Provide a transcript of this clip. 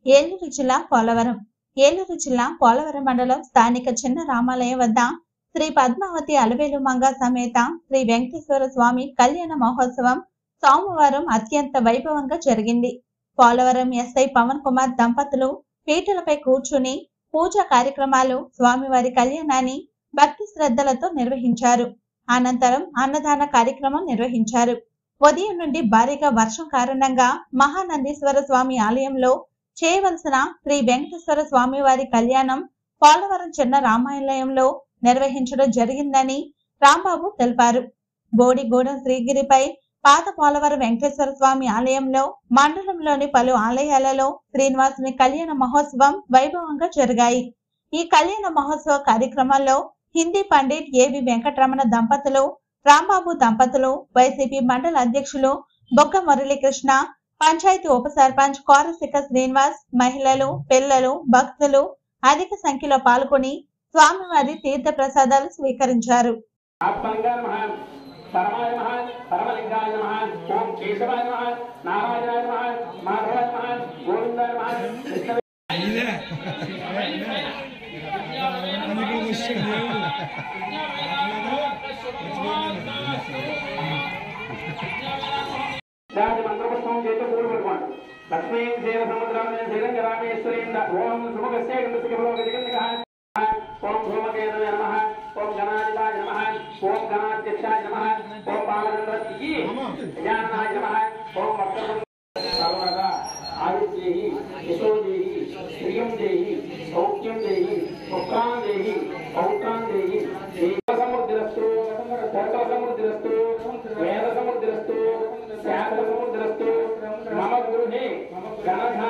ఏలూరు జిల్లా పోలవరం ఏలూరు జిల్లా పోలవరం మండలం స్థానిక చిన్న రామాలయం వద్ద శ్రీ పద్మావతి అలవేలు మంగ సమేత శ్రీ వెంకటేశ్వర స్వామి కళ్యాణ మహోత్సవం సోమవారం అత్యంత వైభవంగా జరిగింది పోలవరం ఎస్ఐ పవన్ కుమార్ దంపతులు పీటలపై కూర్చుని పూజా కార్యక్రమాలు స్వామివారి కళ్యాణాన్ని భక్తి శ్రద్ధలతో నిర్వహించారు అనంతరం అన్నదాన కార్యక్రమం నిర్వహించారు ఉదయం నుండి భారీగా వర్షం కారణంగా మహానందీశ్వర స్వామి ఆలయంలో చేయవలసిన శ్రీ వెంకటేశ్వర స్వామి వారి కళ్యాణం పోలవరం చిన్న రామాలయంలో నిర్వహించడం జరిగిందని రాంబాబు తెలిపారు బోడిగూడెం శ్రీగిరిపై పాత పోలవరం వెంకటేశ్వర స్వామి ఆలయంలో మండలంలోని పలు ఆలయాలలో శ్రీనివాసుని కళ్యాణ మహోత్సవం వైభవంగా జరిగాయి ఈ కళ్యాణ మహోత్సవ కార్యక్రమంలో హిందీ పండిట్ ఏవి వెంకటరమణ దంపతులు రాంబాబు దంపతులు వైసీపీ మండల అధ్యక్షులు బొగ్గ మురళీకృష్ణ పంచాయతీ ఉప సర్పంచ్ కోరసిక శ్రీనివాస్ మహిళలు పిల్లలు భక్తులు అధిక సంఖ్యలో పాల్గొని స్వామివారి తీర్థ ప్రసాదాలు స్వీకరించారు ఆత్మలింగాయ నమః పరమాయ నమః పరమలింగాయ నమః ఓం కేశవాయ నమః నారాయణాయ నమః మాధవాయ నమః గోవిందాయ నమః కృష్ణ దాని మంత్రపుష్పం చేత పూలు పట్టుకోండి లక్ష్మీ దేవ సముద్రాన్ని శ్రీరంగ రామేశ్వరీంద ఓం సుముఖస్య గంధసికలో గజగంధక ఓం భూమకేతవే నమః ఓం గణాధిపాయ నమః ఓం గణాధ్యక్షాయ నమః ఓం బాలచంద్రకి గజాననాయ నమః ఓం వక్రతుండ సర్వదా ఆదిత్యేహి యశోదేహి శ్రియం దేహి సౌఖ్యం దేహి సుఖాం దేహి పౌత్రాం దేహి దేవ సముద్రస్తు ధర్మ సముద్రస్తు వేద సముద్రస్తు శాస్త్ర సముద్రస్తు మమ గృహే గణధా